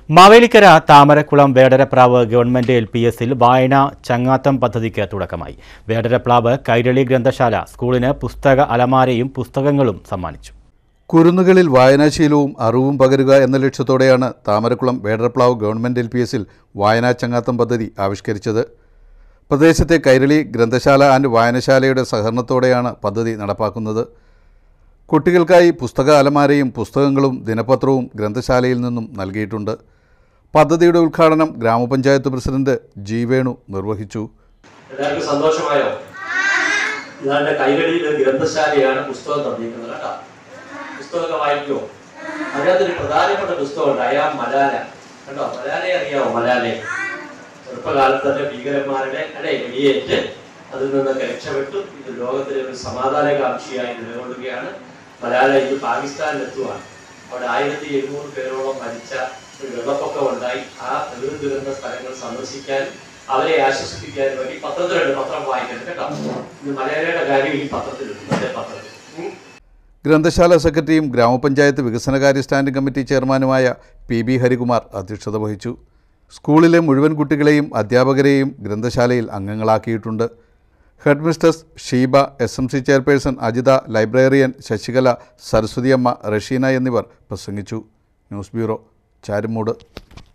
Mavelikkara Thamarakulam Vedarapravu government L P എസിൽ വായന ചങ്ങാത്തം പദ്ധതിക്ക് തുടക്കമായി വേടരപ്ലാവ് കൈരളി ഗ്രന്ഥശാല സ്കൂളിന് പുസ്തക അലമാരയും പുസ്തകങ്ങളും സമ്മാനിച്ചു കുരുന്നുകളിൽ വായനാശീലവും അറിവും പകരുക എന്ന ലക്ഷ്യത്തോടെയാണ് Thamarakulam Vedarplavu government L P എസിൽ വായനാ ചങ്ങാത്തം പദ്ധതി ആവിഷ്കരിച്ചത് പ്രദേശത്തെ കൈരളി ഗ്രന്ഥശാല ആൻഡ് വായനശാലയുടെ സഹകരണത്തോടെയാണ് പദ്ധതി നടപ്പാക്കുന്നത് കുട്ടികൾക്കായി പുസ്തക അലമാരയും പുസ്തകങ്ങളും ദിനപത്രവും ഗ്രന്ഥശാലയിൽ നിന്നും നൽകിയിട്ടുണ്ട് പദ്ധതിയുടെ ഉദ്ഘാടനം ഗ്രാമപഞ്ചായത്ത് പ്രസിഡന്റ് ജി വേണു നിർവഹിച്ചു എല്ലാവർക്കും സന്തോഷമായോ ഇതാണ്ട് കൈരളിയിൽ ഒരു ഗ്രന്ഥശാലയാണ് പുസ്തകം തന്നിരിക്കുന്നത് കേട്ടോ പുസ്തകമൊക്കെ വായിക്കുമോ അതിനകത്തൊരു പ്രധാനപ്പെട്ട പുസ്തകമുണ്ട് അയാം മലാല കണ്ടോ മലാലയെ അറിയാമോ മലാലയെ ചെറുപ്പകാലത്ത് തന്നെ ഭീകരന്മാരുടെ അല്ലെ വെടിയേറ്റ് അതിൽ നിന്നൊക്കെ രക്ഷപ്പെട്ടു ഇത് ലോകത്തിലെ ഒരു സമാധാനകാംക്ഷിയായി നിലകൊള്ളുകയാണ് മലാല ഇത് പാകിസ്ഥാനിലെത്തുവാണ് അവിടെ ആയിരത്തി എഴുന്നൂറ് പേരോളം മരിച്ച ഒരു വെള്ളപ്പൊക്കം ഉണ്ടായി ആ പ്രകൃതി ദുരന്ത സ്ഥലങ്ങൾ സന്ദർശിക്കാൻ അവരെ ആശ്വസിപ്പിക്കാൻ വേണ്ടി പത്രത്തിലുണ്ട് പത്രം വായിക്കണം കേട്ടോ ഇത് മലയാളിയുടെ കാര്യം ഈ പത്രത്തിലുണ്ട് മറ്റേ പത്രത്തിൽ ഉം. ഗ്രന്ഥശാല സെക്രട്ടറിയും ഗ്രാമപഞ്ചായത്ത് വികസനകാര്യ സ്റ്റാൻഡിംഗ് കമ്മിറ്റി ചെയർമാനുമായ പി ബി ഹരികുമാർ അധ്യക്ഷത വഹിച്ചു സ്കൂളിലെ മുഴുവൻ കുട്ടികളെയും അധ്യാപകരെയും ഗ്രന്ഥശാലയിൽ അംഗങ്ങളാക്കിയിട്ടുണ്ട് headmistress Sheeba S M C chairperson Ajitha librarian Sasikala Saraswathiyamma Rasheena എന്നിവർ പ്രസംഗിച്ചു ന്യൂസ് ബ്യൂറോ ചാരുമൂട്